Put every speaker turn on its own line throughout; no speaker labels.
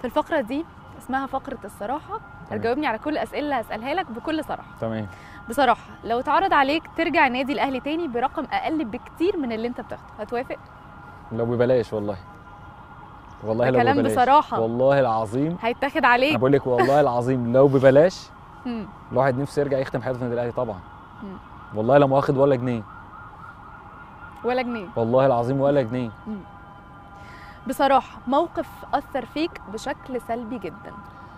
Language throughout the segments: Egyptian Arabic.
في الفقره دي اسمها فقره الصراحه هتجاوبني على كل الاسئله اللي هسالها لك بكل صراحه
تمام
بصراحه لو اتعرض عليك ترجع النادي الاهلي تاني برقم اقل بكتير من اللي انت بتاخده هتوافق
لو ببلاش والله والله
ده
لو
كلام
ببلاش
بصراحة.
والله العظيم
هيتاخد
انا
عليك
بقول لك والله العظيم لو ببلاش
مم.
الواحد نفسه يرجع يختم حياته في النادي الاهلي طبعا
مم.
والله لما واخد ولا جنيه
ولا جنيه
والله العظيم ولا جنيه
بصراحه موقف اثر فيك بشكل سلبي جدا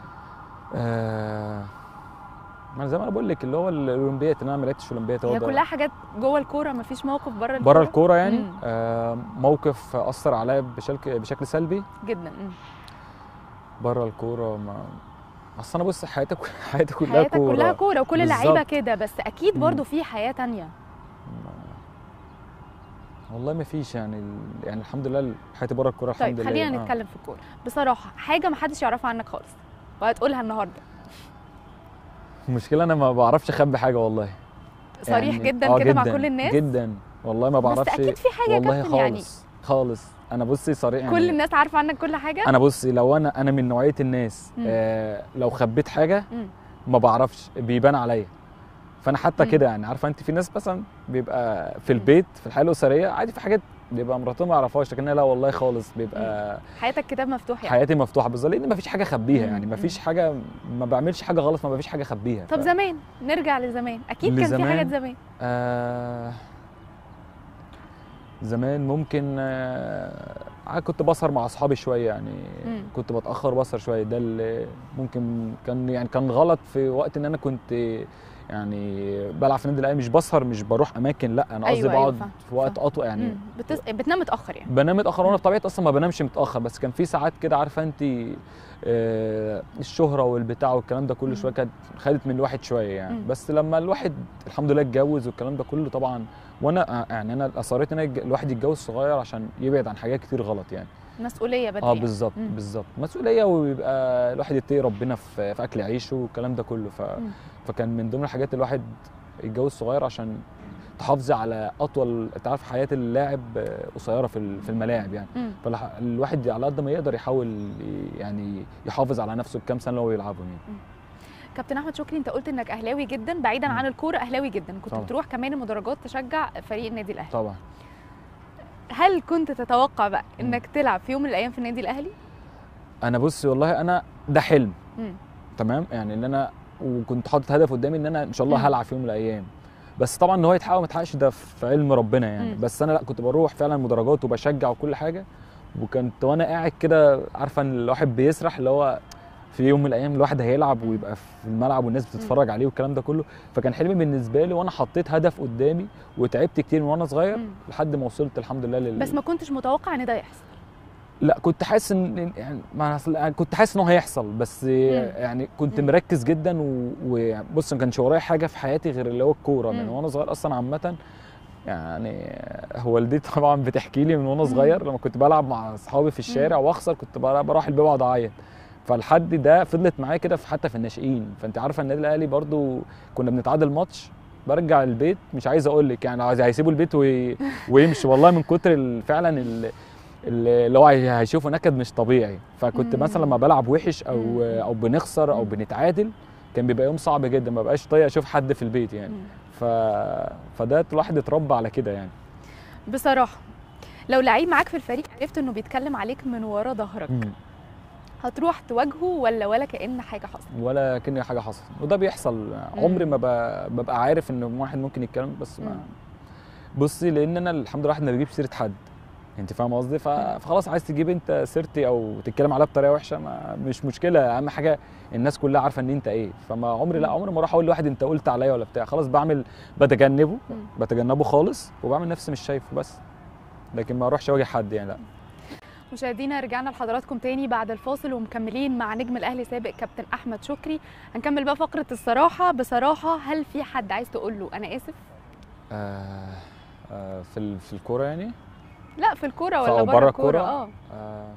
آه ما أنا زي ما انا بقول لك اللي هو الاولمبياد ان انا ما لعبتش اولمبياد هو
هي
ده.
كلها حاجات جوه الكوره مفيش موقف بره الكوره
بره الكوره يعني
مم.
آه موقف اثر عليا بشكل بشكل سلبي
جدا مم.
بره الكوره ما اصل انا بص حياتي حياتي كلها
حياتك
كوره
كلها كوره وكل اللعيبه
بالظبط.
كده بس اكيد
مم.
برضو في حياه تانية
والله ما فيش يعني ال- يعني الحمد لله حياتي بره الكوره الحمد
طيب
لله
خلينا
آه.
نتكلم في الكوره بصراحه حاجه محدش يعرفها عنك خالص وهتقولها النهارده
المشكله انا ما بعرفش اخبي حاجه والله
صريح
يعني-
جدا
آه
كده مع
جداً،
كل الناس
جدا والله ما
بس
بعرفش
اكيد في حاجه يا
والله
كابتن
خالص
يعني
خالص انا بصي صريح يعني
كل الناس عارفه عنك كل حاجه
انا بصي لو انا انا من نوعيه الناس
مم.
آه لو خبيت حاجه
مم.
ما بعرفش بيبان عليا فانا حتى
مم.
كده يعني عارفه انت في ناس مثلا بيبقى في
مم.
البيت في الحياه الاسريه عادي في حاجات بيبقى مراته ما يعرفهاش لكن أنا لا والله خالص بيبقى
حياتك كتاب مفتوح يعني
حياتي مفتوحه بالظبط لان ما فيش حاجه اخبيها
مم.
يعني ما
مم.
فيش حاجه ما بعملش حاجه غلط ما فيش حاجه اخبيها
طب
ف-
زمان نرجع لزمان اكيد كان في
لزمان؟
حاجات زمان
آه زمان ممكن آه عاد كنت بسهر مع اصحابي شويه يعني
مم.
كنت بتاخر بسهر شويه ده اللي ممكن كان يعني كان غلط في وقت ان انا كنت يعني بلعب في النادي الاهلي مش بسهر مش بروح اماكن لا انا قصدي
أيوة، أيوة،
بقعد
فاهم،
في وقت
فاهم.
اطول يعني
مم. بتس... بتنام متاخر يعني
بنام متاخر وانا بطبيعتي اصلا ما بنامش متاخر بس كان في ساعات كده عارفه انت آه الشهره والبتاع والكلام ده
مم.
كله شويه كانت خدت من الواحد شويه يعني
مم.
بس لما الواحد الحمد لله اتجوز والكلام ده كله طبعا وانا آه، يعني انا اصريت ان أنا يتج- الواحد يتجوز صغير عشان يبعد عن حاجات كتير غلط يعني
مسؤوليه بدري
اه
يعني.
بالظبط
مم.
بالظبط مسؤوليه ويبقى الواحد يتقي ربنا في, في اكل عيشه والكلام ده كله ف...
مم.
فكان من ضمن الحاجات الواحد يتجوز صغير عشان تحافظي على اطول انت عارف حياه اللاعب آه، قصيره في ال- في الملاعب يعني
مم.
فالواحد على قد ما يقدر يحاول ي- يعني يحافظ على نفسه الكام سنه اللي هو بيلعبهم يعني
كابتن احمد شكري انت قلت انك اهلاوي جدا بعيدا
مم.
عن الكوره اهلاوي جدا كنت
طبعا.
بتروح كمان المدرجات تشجع فريق النادي الاهلي
طبعا
هل كنت تتوقع بقى انك تلعب في يوم من الايام في النادي الاهلي
انا بصي والله انا ده حلم
مم.
تمام يعني ان انا وكنت حاطط هدف قدامي ان انا ان شاء الله
مم.
هلعب في يوم من الايام بس طبعا ان هو يتحقق وما يتحققش ده في علم ربنا يعني
مم.
بس انا لا كنت بروح فعلا مدرجات وبشجع وكل حاجه وكنت وانا قاعد كده عارفه ان الواحد بيسرح اللي هو في يوم من الايام الواحد هيلعب ويبقى في الملعب والناس بتتفرج عليه والكلام ده كله فكان حلمي بالنسبه لي وانا حطيت هدف قدامي وتعبت كتير من وانا صغير
مم.
لحد ما وصلت الحمد لله لل...
بس ما كنتش متوقع ان ده يحصل
لا كنت حاسس ان يعني ما أصل أنا كنت حاسس ان هو هيحصل بس يعني كنت
مم.
مركز جدا و- وبص ما كانش ورايا حاجه في حياتي غير اللي هو الكوره من
مم.
وانا صغير اصلا عامه يعني والدتي طبعا بتحكي لي من وانا
مم.
صغير لما كنت بلعب مع اصحابي في الشارع واخسر كنت بر- بروح البيت اقعد اعيط فالحد ده فضلت معايا كده في- حتى في الناشئين فانت عارفه النادي الاهلي برضو كنا بنتعادل ماتش برجع البيت مش عايز اقول لك يعني عايز هيسيبوا البيت وي... ويمشي والله من كتر ال- فعلا ال... اللي هو هي- هيشوفه نكد مش طبيعي فكنت
مم.
مثلا لما بلعب وحش او
مم.
او بنخسر او
مم.
بنتعادل كان بيبقى يوم صعب جدا ما بقاش طايق اشوف حد في البيت يعني
مم.
ف فده الواحد اتربى على كده يعني
بصراحه لو لعيب معاك في الفريق عرفت انه بيتكلم عليك من ورا ظهرك
مم.
هتروح تواجهه ولا ولا كأن حاجه حصلت
ولا كأن حاجه حصلت وده بيحصل عمري ما ب- ببقى عارف ان واحد ممكن يتكلم بس ما
مم.
بصي لان انا الحمد لله واحد ما بيجيب سيره حد انت فاهم قصدي ف- فخلاص عايز تجيب انت سيرتي او تتكلم عليها بطريقه وحشه ما مش مشكله اهم حاجه الناس كلها عارفه ان انت ايه فما عمري لا
مم.
عمري ما اروح اقول لواحد انت قلت عليا ولا بتاع خلاص بعمل بتجنبه
مم.
بتجنبه خالص وبعمل نفسي مش شايفه بس لكن ما اروحش اواجه حد يعني لا
مشاهدينا رجعنا لحضراتكم تاني بعد الفاصل ومكملين مع نجم الاهلي سابق كابتن احمد شكري هنكمل بقى فقره الصراحه بصراحه هل في حد عايز تقول له انا اسف
آه آه في ال- في الكوره يعني
لا في الكوره
ف-
ولا
أو
بره
بره
الكوره
الكورة؟
اه
آه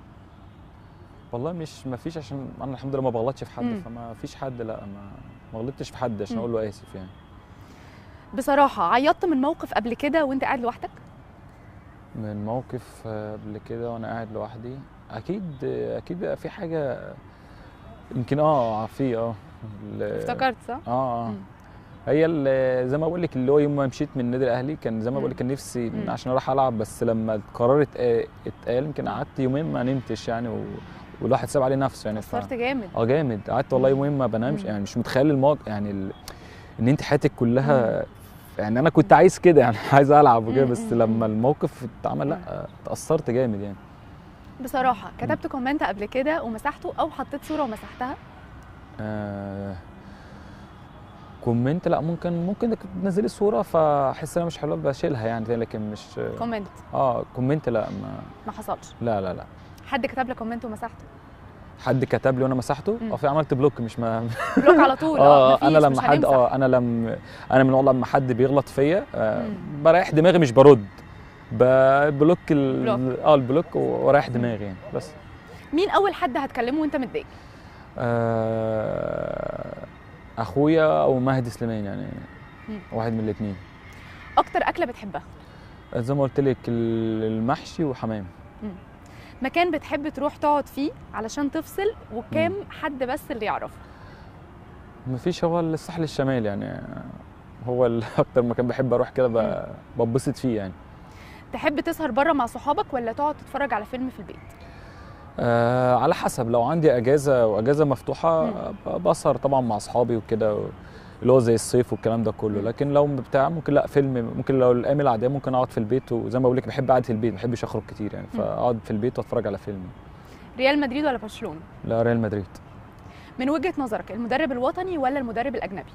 والله مش ما فيش عشان انا الحمد لله ما بغلطش في حد
مم.
فما فيش حد لا ما ما غلطتش في حد عشان
مم.
اقول له اسف يعني
بصراحه عيطت من موقف قبل كده وانت قاعد لوحدك
من موقف آه، قبل كده وانا قاعد لوحدي اكيد اكيد في حاجه يمكن اه في اه ال-
افتكرت صح؟
اه اه
مم.
هي ال- زي ما بقول لك اللي هو يوم ما مشيت من النادي الاهلي كان زي ما بقول لك
مم.
كان نفسي
مم.
عشان اروح العب بس لما القرار اتقا- اتقال يمكن قعدت يومين ما نمتش يعني و... والواحد ساب عليه نفسه يعني ف...
قصرت جامد
اه جامد قعدت والله
مم.
يومين ما بنامش
مم.
يعني مش متخيل الموقف يعني ال... ان انت حياتك كلها يعني انا كنت عايز كده يعني عايز العب وكده
مم.
بس
مم.
لما الموقف اتعمل
مم.
لا اتاثرت جامد يعني
بصراحه كتبت كومنت قبل كده ومسحته او حطيت صوره ومسحتها
آه... كومنت لا ممكن ممكن كنت تنزلي صوره فاحس انها مش حلوه بشيلها يعني لكن مش
كومنت
اه كومنت لا ما
ما حصلش
لا لا لا
حد كتب لك كومنت ومسحته
حد كتب لي وانا مسحته
مم.
اه في عملت بلوك مش ما
بلوك على طول
اه
مفيش،
انا
مش
لما حد
هنمسح.
اه انا لما انا من والله لما حد بيغلط فيا آه
مم.
بريح دماغي مش برد ببلوك ال...
بلوك.
اه البلوك ورايح دماغي يعني بس
مين اول حد هتكلمه وانت متضايق
آه اخويا او مهدي سليمان يعني
مم.
واحد من الاثنين
اكتر اكله بتحبها
زي ما قلت لك ال- المحشي وحمام
مكان بتحب تروح تقعد فيه علشان تفصل وكام حد بس اللي يعرفه
مفيش هو الساحل الشمالي يعني هو ال- اكتر مكان بحب اروح كده ب- ببسط فيه يعني
تحب تسهر بره مع صحابك ولا تقعد تتفرج على فيلم في البيت
آه على حسب لو عندي اجازه واجازه مفتوحه
مم.
ب- بسهر طبعا مع اصحابي وكده اللي هو زي الصيف والكلام ده كله
مم.
لكن لو بتاع ممكن لا فيلم ممكن لو الايام العاديه ممكن اقعد في البيت وزي ما بقول لك بحب قعده البيت ما بحبش اخرج كتير يعني
مم.
فاقعد في البيت واتفرج على فيلم
ريال مدريد ولا برشلونه
لا ريال مدريد
من وجهه نظرك المدرب الوطني ولا المدرب الاجنبي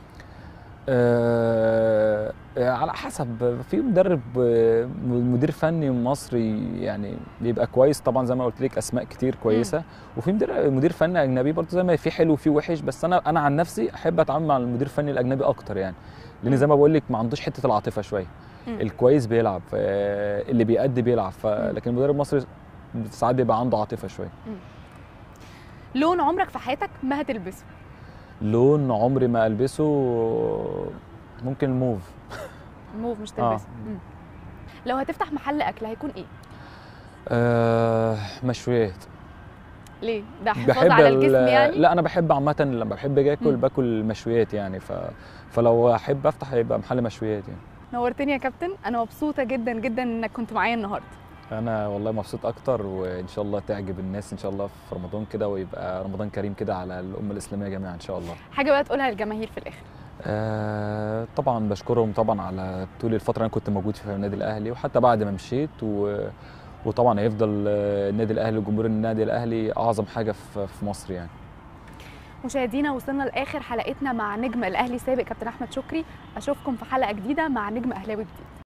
آه آه، على حسب في مدرب آه، مدير فني مصري يعني بيبقى كويس طبعا زي ما قلت لك اسماء كتير كويسه وفي مدير مدير فني اجنبي برضه زي ما في حلو وفي وحش بس انا انا عن نفسي احب اتعامل مع المدير الفني الاجنبي اكتر يعني لان زي ما بقول لك ما عندوش حته العاطفه شويه
مم.
الكويس بيلعب آه، اللي بيأدي بيلعب ف-
مم.
لكن المدرب المصري ساعات بيبقى عنده عاطفه شويه
لون عمرك في حياتك ما هتلبسه
لون عمري ما البسه ممكن الموف
موف مش
آه.
تلبسه مم. لو هتفتح محل اكل هيكون ايه
آه مشويات
ليه ده حفاظ على الجسم
ال-
يعني
لا انا بحب عامه لما بحب اجي اكل
مم.
باكل مشويات يعني ف... فلو احب افتح هيبقى محل مشويات يعني
نورتني يا كابتن انا مبسوطه جدا جدا انك كنت معايا النهارده
انا والله مبسوط اكتر وان شاء الله تعجب الناس ان شاء الله في رمضان كده ويبقى رمضان كريم كده على الامه الاسلاميه جميعا ان شاء الله
حاجه بقى تقولها للجماهير في الاخر
آه طبعا بشكرهم طبعا على طول الفتره اللي انا كنت موجود فيها في النادي الاهلي وحتى بعد ما مشيت و... وطبعا هيفضل آه، النادي الاهلي وجمهور النادي الاهلي اعظم حاجه في في مصر يعني
مشاهدينا وصلنا لاخر حلقتنا مع نجم الاهلي سابق كابتن احمد شكري اشوفكم في حلقه جديده مع نجم اهلاوي جديد